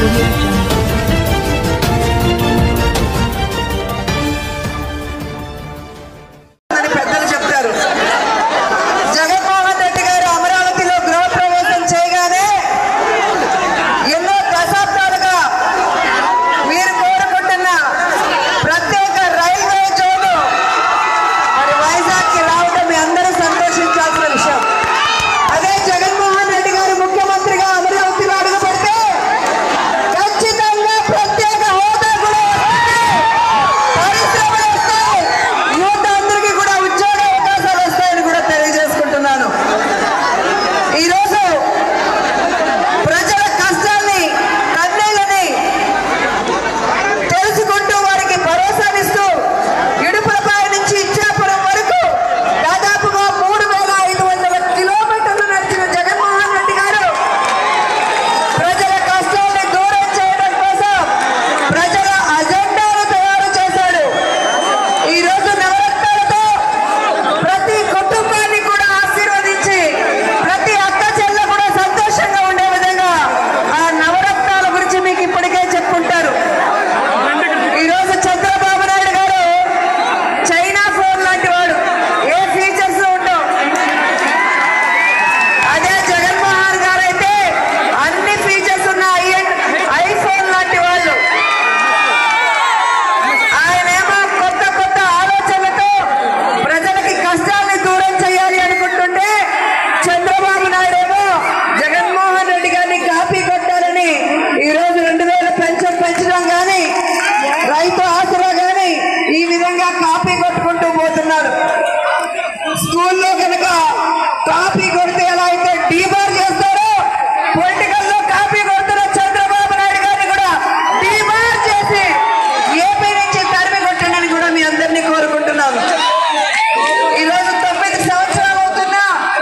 audio jungle. అని పెద్దలు చెప్తారు జగన్మోహన్ రెడ్డి గారు అమరావతిలో గృహప్రవేశం చేయగానే ఎన్నో దశాబ్దాలుగా మీరు కోరుకుంటున్న ప్రత్యేక రైల్వే జోను మరి వైజాగ్కి రావడం మీ అందరూ సంతోషించాల్సిన విషయం అదే జగన్మోహన్ రెడ్డి గారు ముఖ్యమంత్రిగా అమరావతిలో అడుగు పెడితే ఖచ్చితంగా ప్రత్యేక హోదా కూడా వస్తుంది పరిశ్రమలు వస్తాయి యువత అందరికీ కూడా ఉద్యోగ అవకాశాలు వస్తాయని కూడా తెలియజేసుకుంటున్నాను ఈరోజు ప్రజల కష్టాల్ని కన్నీళ్ళని తెలుసుకుంటూ వారికి భరోసానిస్తూ ఇడుపులపాయ నుంచి ఇచ్చాపురం వరకు దాదాపుగా మూడు వేల ఐదు వందల కిలోమీటర్లు నడిచిన జగన్మోహన్ రెడ్డి గారు ప్రజల కష్టాల్ని దూరం చేయడం కోసం ప్రజల అజెండాను తయారు చేశాడు ఈ రోజు నవరత్నాలతో ప్రతి కుటుంబాన్ని కూడా ఆశీర్వదించి ప్రతి అక్క చెల్లె కూడా సంతోషంగా ఉండే విధంగా ఆ నవరత్నాల గురించి మీకు ఇప్పటికే చెప్పుకుంటారు ఈ రోజు చంద్రబాబు నాయుడు గారు చైనా ఫోన్ లాంటి వాడు ఏ ఫీచర్స్ ఉండవు అదే జగన్మోహన్ గారు అయితే అన్ని ఫీచర్స్ ఉన్న ఐఫోన్ లాంటి వాళ్ళు ఆయనేమో కొత్త కొత్త ఆలోచనలతో ప్రజలకి కష్టాల్ని దూరం చేయాలి అనుకుంటుంటే చంద్రబాబు నాయుడు ఏమో జగన్మోహన్ రెడ్డి గారిని కాపీ కొట్టాలని ఈ రోజు రెండు వేల పెన్షన్ పెంచడం గాని రైతు ఆసరా గాని ఈ విధంగా కాపీ కొట్టుకుంటూ పోతున్నారు స్కూల్లో కనుక కాపీ కొడితే ఎలా అయితే డీబార్ చేస్తారో పొలిటికల్ లో కాపీ కొడుతున్న చంద్రబాబు నాయుడు గారిని కూడా డీబార్ చేసి ఏపీ నుంచి తరిమి కొట్టండి కూడా మీ అందరినీ కోరుకుంటున్నాను ఈ రోజు తొమ్మిది సంవత్సరాలు అవుతున్నా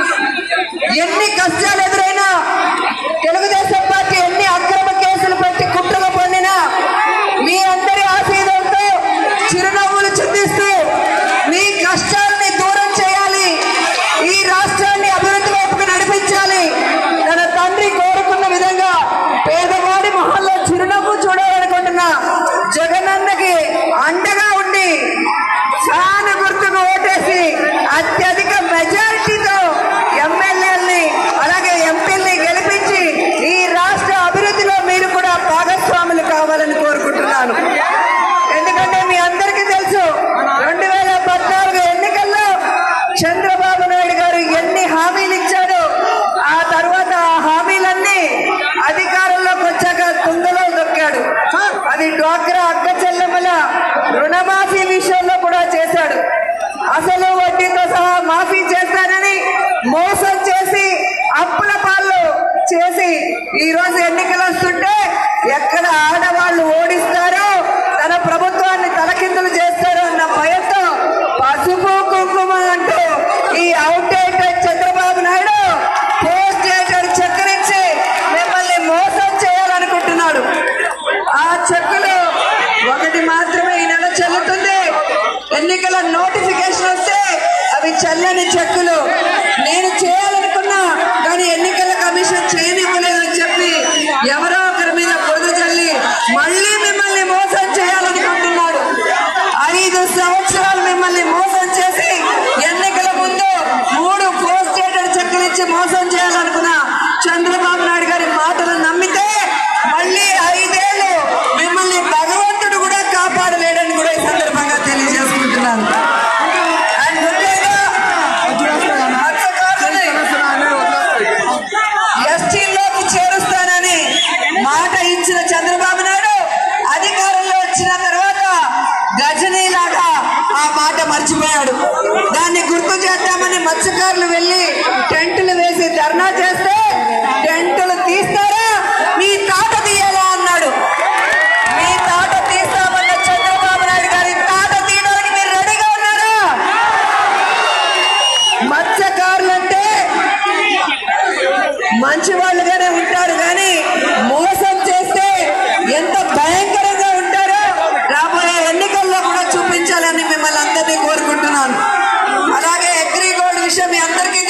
ఎన్ని కష్టాలు ఎదురైనా తెలుగుదేశం పార్టీ ఎన్ని అక్రమ కేసులు పెట్టి కుట్రలు పొందినా మీ అందరి ఆశీర్వాదంతో చిరునవ్వులు చిందిస్తూ మీ కష్టాల్ని దూరం చేయాలి ఈ రాష్ట్రాన్ని అభివృద్ధి వైపుకు నడిపించాలి తన తండ్రి కోరుకున్న విధంగా పేదవాడి మొహంలో చిరునవ్వు చూడాలనుకుంటున్న జగనన్నకి అండగా ఉండి ఫ్యాన్ గుర్తుకు ఓటేసి అత్యధిక మెజారిటీతో ఎమ్మెల్యేలని అలాగే ఎంపీల్ని గెలిపించి ఈ రాష్ట్ర అభివృద్ధిలో మీరు కూడా భాగస్వాములు కావాలని కోరుకుంటున్నాను ఎందుకంటే మీ అందరికీ తెలుసు రెండు వేల పద్నాలుగు ఎన్నికల్లో చంద్రబాబు నాయుడు గారు ఎన్ని హామీలు ఇచ్చాడో ఆ తర్వాత ఆ హామీలన్నీ అధికారంలోకి వచ్చాక తుంగలో దొక్కాడు అది డ్వాక్రా అక్క చెల్లెమ్మల రుణమాఫీ విషయంలో కూడా చేశాడు అసలు వడ్డీతో సహా మాఫీ చేస్తానని మోసం చేసి అప్పుల పాలు చేసి ఈ రోజు ఎన్నికలు వస్తుంటే ఎక్కడ ఆడవాళ్ళు ఓడిస్తారో తన ప్రభుత్వాన్ని తలకిందులు చేస్తారో అన్న భయంతో పసుపు కుంకుమ అంటూ ఈ outdated Chandrababu Naidu post dated చక్కరించి మిమ్మల్ని మోసం చేయాలనుకుంటున్నాడు ఆ చెక్కులు ఒకటి మాత్రమే ఈ నెల చెల్లుతుంది ఎన్నికల నోటిఫికేషన్ వస్తే అవి చెల్లని చెక్కులు నేను చేయాలనుకున్నా కానీ ఎన్నికల కమిషన్ చేయనివ్వలేదని చెప్పి ఎవరో ఒకరి మీద బురద చల్లి మళ్ళీ మిమ్మల్ని మోసం చేయాలనుకుంటున్నాడు ఐదు సంవత్సరాలు మిమ్మల్ని మోసం చేసి ఎన్నికల ముందు మూడు పోస్ట్ డేటెడ్ చెక్కులు ఇచ్చి మోసం చేయాలనుకున్న చంద్రబాబు నాయుడు గారి మాటలు నమ్మితే మళ్ళీ ఐదేళ్లు మిమ్మల్ని భగవంతుడు కూడా కాపాడలేడని కూడా ఈ సందర్భంగా తెలియజేసుకుంటున్నాను అండ్ ముఖ్యంగా మత్స్యకారులని ఎస్టీలోకి చేరుస్తానని మాట ఇచ్చిన చంద్రబాబు నాయుడు అధికారంలో వచ్చిన తర్వాత గజనీలాగా ఆ మాట మర్చిపోయాడు దాన్ని గుర్తు చేద్దామని మత్స్యకారులు వెళ్ళి టెంటులు వేసి ధర్నా చేస్తే టెంటులు తీస్తారా మీ తాట తీయాలా అన్నాడు మీ తాట తీస్తామన్న చంద్రబాబు నాయుడు గారి తాట తీయడానికి మీరు రెడీగా ఉన్నారా మత్స్యకారులంటే మంచి వాళ్ళుగానే ఉంటారు కానీ మోసం చేస్తే ఎంత భయంకరంగా ఉంటారో రాబోయే ఎన్నికల్లో కూడా చూపించాలని మిమ్మల్ని అందరినీ కోరుకుంటున్నాను అలాగే అగ్రిగోల్డ్ విషయం మీ అందరికీ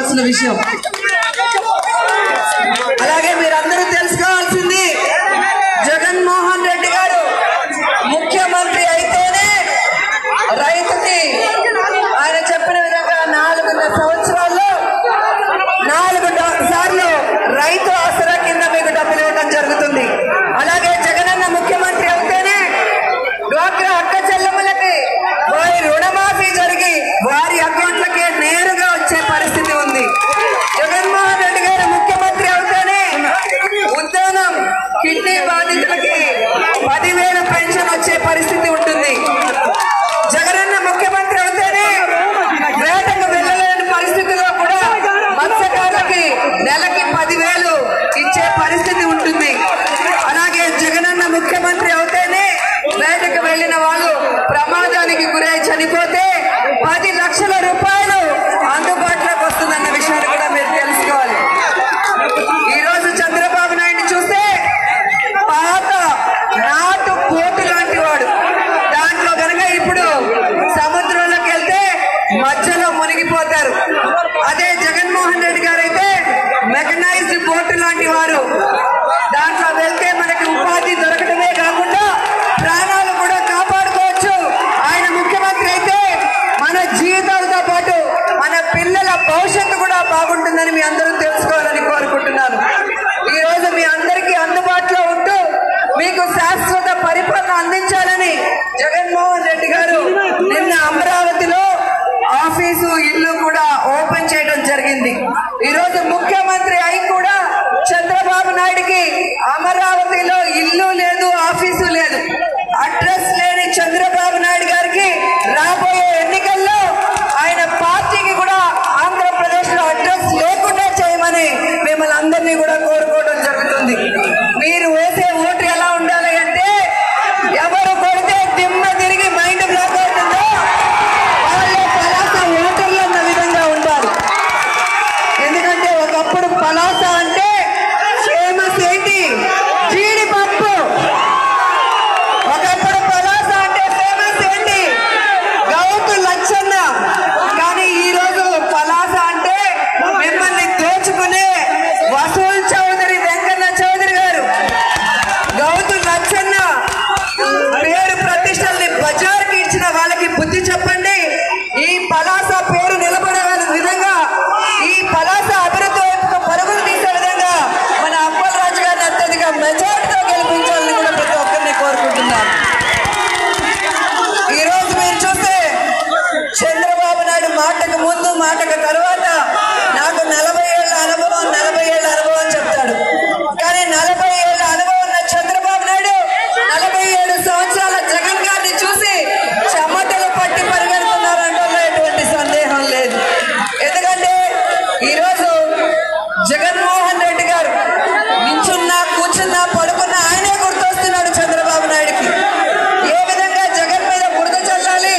తెలుసుకోవాల్సిన విషయం అలాగే మీరందరూ తెలుసుకోవాల్సింది జగన్మోహన్ రెడ్డి గారు ముఖ్యమంత్రి అయితేనే రైతుకి ఆయన చెప్పిన విధంగా నాలుగున్నర సంవత్సరాల్లో నాలుగు డ- సార్లు రైతు ఆసరా కింద మీకు డబ్బులు ఇవ్వడం జరుగుతుంది అలాగే జగనన్న ముఖ్యమంత్రి అవుతేనే డ్వాక్రా అక్క చెల్లెమ్మలకి వారి రుణమాఫీ జరిగి వారి అకౌంట్లకే నేరుగా వచ్చే పరిస్థితి ఉంది జగన్మోహన్ రెడ్డి గారు ముఖ్యమంత్రి అవుతేనే ఉద్దానం కిడ్నీ బాధితులకి పదివేల పెన్షన్ వచ్చే పరిస్థితి ఉంటుంది జగనన్న ముఖ్యమంత్రి అవుతేనే వేటకు వెళ్ళలేని పరిస్థితిలో కూడా మత్స్యకారులకి నెలకి పదివేలు ఇచ్చే పరిస్థితి ఉంటుంది అలాగే జగనన్న ముఖ్యమంత్రి అవుతేనే వేటకు వెళ్ళిన వాళ్ళు ప్రమాదానికి గురై చనిపోతే పది లక్షల రూపాయలు అందుబాటులోకి వస్తుందన్న విషయాన్ని కూడా మీరు తెలుసుకోవాలి ఈ రోజు చంద్రబాబు నాయుడు చూస్తే పాత నాటు పోటు లాంటి వాడు దాంట్లో కనుక ఇప్పుడు సముద్రంలోకి వెళ్తే మధ్యలో మునిగిపోతారు అదే జగన్మోహన్ రెడ్డి గారు అయితే మెకనైజ్డ్ బోటు లాంటి వారు దాంట్లో వెళ్తే మనకి ఉపాధి దొరకడమే కాకుండా ప్రాణాలు కూడా కాపాడుకోవచ్చు ఆయన ముఖ్యమంత్రి అయితే మన జీవితాలతో పాటు మన పిల్లల భవిష్యత్తు కూడా బాగుంటుందని మీ అందరూ తెలుసుకోవాలని కోరుకుంటున్నాను ఈ రోజు మీ అందరికీ అందుబాటులో ఉంటూ మీకు శాశ్వత పరిపాలన అందించాలని జగన్మోహన్ రెడ్డి గారు నిన్న అమరావతిలో ఆఫీసు ఇల్లు కూడా ఓపెన్ చేయడం జరిగింది ఈ రోజు ముఖ్యమంత్రి అయి కూడా చంద్రబాబు నాయుడికి అమరావతిలో ఇల్లు లేదు ఆఫీసు లేదు అడ్రస్ లేని చంద్రబాబు నాయుడు గారికి రాబోయే ఎన్నికల్లో ఆయన పార్టీకి కూడా ఆంధ్రప్రదేశ్ లో అడ్రస్ లేకుండా చేయమని మిమ్మల్ని అందరినీ కూడా కోరుకోవడం జరుగుతుంది మీరు వేసే ఓటు ఎలా ఉండాలి అంటే ఎవరు కొడితే దిమ్మ తిరిగి మైండ్ బ్లాక్ అవుతుందో వాళ్ళే పలాస ఓటర్లు అన్న విధంగా ఉండాలి ఎందుకంటే ఒకప్పుడు పలాస అంటే ఫేమస్ ఏంటి జీడిపప్పు ఒకప్పుడు పలాస అంటే ఫేమస్ ఏంటి గౌతు లచ్చన్న కానీ ఈ రోజు పలాస అంటే మిమ్మల్ని దోచుకునే వసూల్ చౌదరి వెంకన్న చౌదరి గారు గౌతు లచ్చన్న పేరు ప్రతిష్టల్ని బజార్కి ఇచ్చిన వాళ్ళకి బుద్ధి చెప్పండి ఈ పలాస పేరు నిలబడే విధంగా ఈ పలాస అభివృద్ధి వైపుకు పరుగులు తీసే విధంగా మన అప్పల్ రాజు గారిని అత్యధిక మెజార్టీతో గెలిపించాలని కూడా ప్రతి ఒక్కరిని కోరుకుంటున్నాను ఈ రోజు మీరు చూస్తే చంద్రబాబు నాయుడు మాటకు ముందు మాటకు తర్వాత నాకు నలభై ఏళ్ళ అనుభవం నలభై ఏళ్ళ అనుభవం చెప్తాడు కానీ నలభై ఏళ్ళ అనుభవం ఉన్న చంద్రబాబు నాయుడు నలభై ఏడు సంవత్సరాల జగన్ గారిని చూసి చెమటలు పట్టి పరిగెడుతున్నారంటే ఎటువంటి సందేహం లేదు ఎందుకంటే ఈరోజు జగన్మోహన్ రెడ్డి గారు నించున్నా కూర్చున్నా పడుకున్నా ఆయనే గుర్తొస్తున్నాడు చంద్రబాబు నాయుడుకి ఏ విధంగా జగన్ మీద బురద చల్లాలి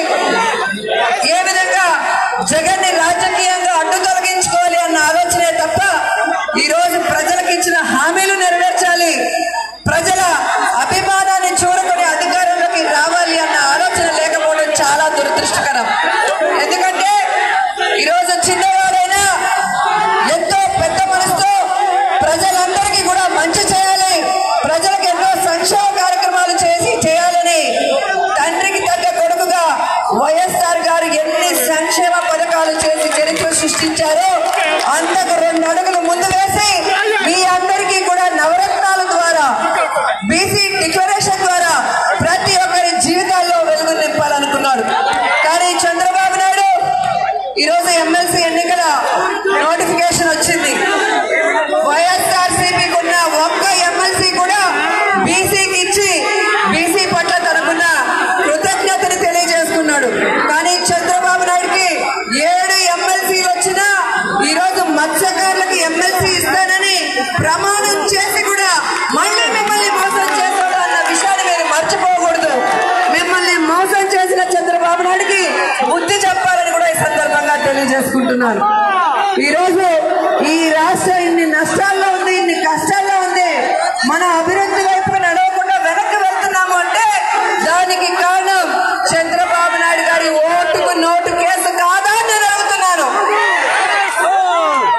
ఏ విధంగా జగన్ ని రాజకీయంగా అడ్డు తొలగించుకోవాలి అన్న ఆలోచనే తప్ప ఈ రోజు ప్రజలకు ఇచ్చిన హామీలు నెరవేర్చాలి ప్రజల అభిమానాన్ని చూరకొని అధికారంలోకి రావాలి అన్న ఆలోచన లేకపోవడం చాలా దురదృష్టకరం ఎందుకంటే ఈ రోజు చిన్నవాడైనా ఎంతో పెద్ద మనసుతో ప్రజలందరికీ కూడా మంచి చేయాలి ప్రజలకు ఎన్నో సంక్షేమ కార్యక్రమాలు చేసి చేయాలని తండ్రికి తగ్గ కొడుకుగా వైఎస్ఆర్ గారు ఎన్ని సంక్షేమ పథకాలు చేసి చరిత్ర సృష్టించారో అంతకు రెండు అడుగులు ముందు వేసి మీ అందరికీ కూడా నవరత్నాల ద్వారా బీసీ డిక్లరేషన్ ద్వారా ప్రతి ఒక్కరి జీవితాల్లో వెలుగు నింపాలనుకున్నారు కానీ చంద్రబాబు నాయుడు ఈరోజు ఎమ్మెల్సీ ఎన్నికల నోటిఫికేషన్ వచ్చింది వైఎస్ఆర్ సిపికి ఉన్న ఒక్క ఎమ్మెల్సీ కూడా బీసీకి ఇచ్చి బీసీ పట్ల తనకున్న కృతజ్ఞతని తెలియజేసుకున్నాడు కానీ చంద్రబాబు నాయుడుకి ఏడు ఎమ్మెల్సీలు వచ్చినా ఈరోజు మత్స్యకారులకు ఎమ్మెల్సీ ఇస్తానని ప్రమాణం చేసి కూడా మళ్ళీ మిమ్మల్ని మోసం చేశాడు అన్న విషయాన్ని మీరు మర్చిపోకూడదు మిమ్మల్ని మోసం చేసిన చంద్రబాబు నాయుడుకి బుద్ధి చెప్పాలని కూడా ఈ సందర్భంగా తెలియజేసుకుంటున్నాను ఈ రోజు ఈ రాష్ట్రం ఇన్ని నష్టాల్లో ఉంది ఇన్ని కష్టాల్లో ఉంది మన అభివృద్ధి వైపు నడవకుండా వెనక్కి వెళ్తున్నాము అంటే దానికి కారణం చంద్రబాబు నాయుడు గారి ఓటుకు నోటు కేసు కాదా అని నేను అడుగుతున్నాను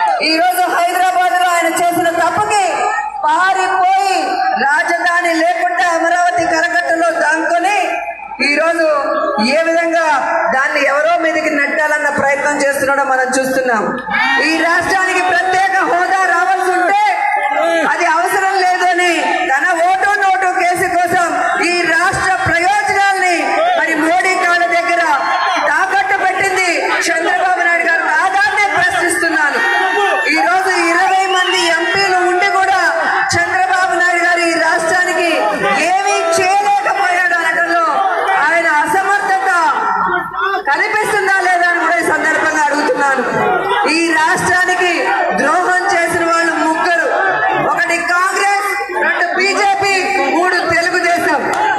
ఈరోజు ఏ విధంగా దాన్ని ఎవరో మీదకి నెట్టాలన్న ప్రయత్నం చేస్తున్నాడో మనం చూస్తున్నాం ఈ రాష్ట్రానికి ప్రత్యేక హోదా రావాల్సి ఉంటే అది అవసరం లేదని తన ఓటు నోటు కేసు కోసం ఈ రాష్ట్ర ప్రయోజనాల్ని మరి మోడీ కాళ్ళ దగ్గర తాకట్టు పెట్టింది చంద్రబాబు నాయుడు గారు కాదాన్ని ప్రశ్నిస్తున్నాను ఈ రోజు ఇరవై మంది ఎంపీలు ఉండి కూడా చంద్రబాబు నాయుడు గారు ఈ రాష్ట్రానికి ఏమీ చేయలేకపోయాడు అనడంలో ఆయన అసమర్థత కనిపిస్తుందా లేదా అని కూడా ఈ సందర్భంగా అడుగుతున్నాను ఈ రాష్ట్రానికి ద్రోహం చేసిన వాళ్ళు ముగ్గురు ఒకటి కాంగ్రెస్ రెండు బీజేపీ మూడు తెలుగుదేశం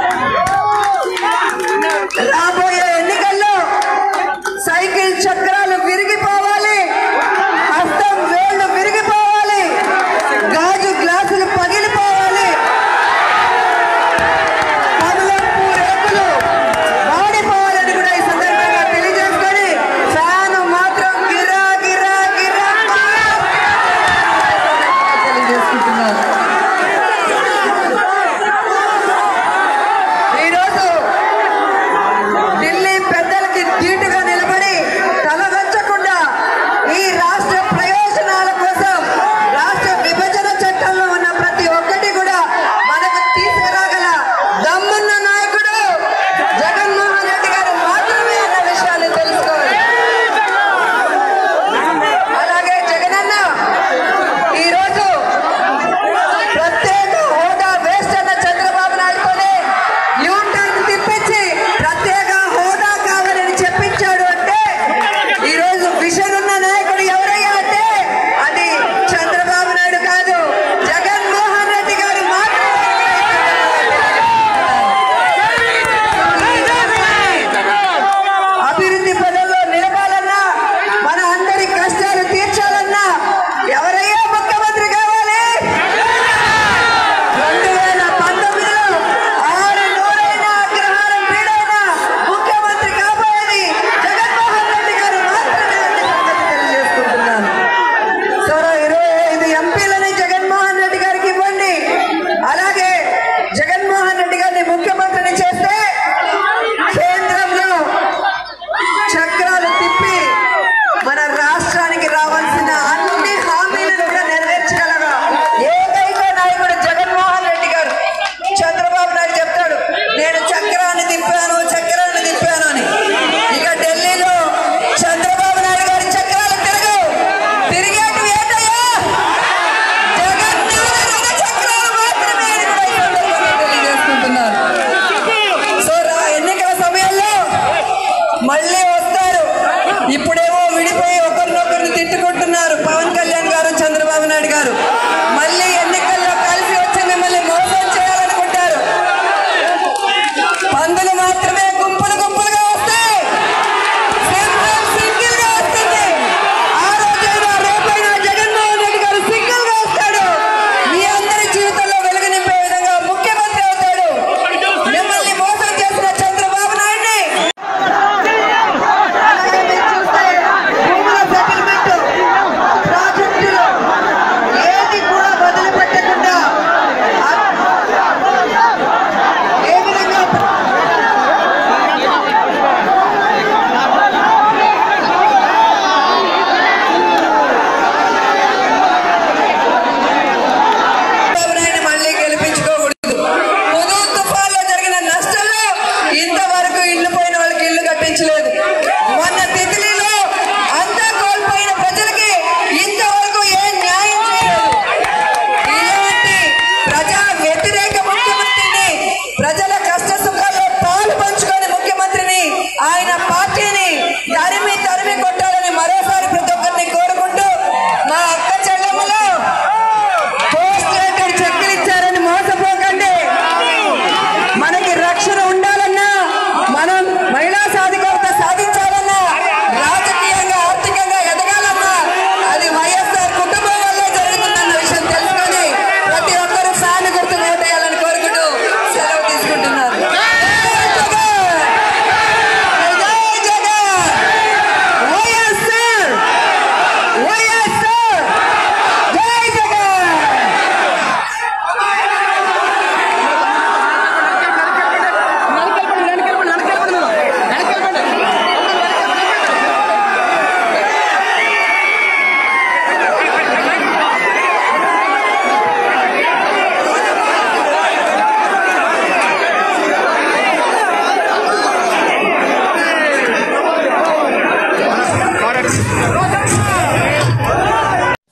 రాబోయే ఎన్నికల్లో సైకిల్ చక్రాలు విరిగిపోవాలి హస్తం వేళ్లు విరిగిపోవాలి గాజు గ్లాసులు పగిలిపోవాలి కమలపు రేకులు వాడిపోవాలని కూడా ఈ సందర్భంగా తెలియజేసుకొని ఫ్యాన్ మాత్రం గిరా గిరా గిరా తెలియజేసుకుంటున్నారు ఈరోజు ఢిల్లీ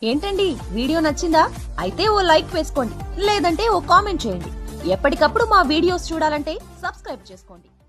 ఏంటండి వీడియో నచ్చిందా అయితే ఓ లైక్ వేసుకోండి లేదంటే ఓ కామెంట్ చేయండి ఎప్పటికప్పుడు మా వీడియోస్ చూడాలంటే సబ్స్క్రైబ్ చేసుకోండి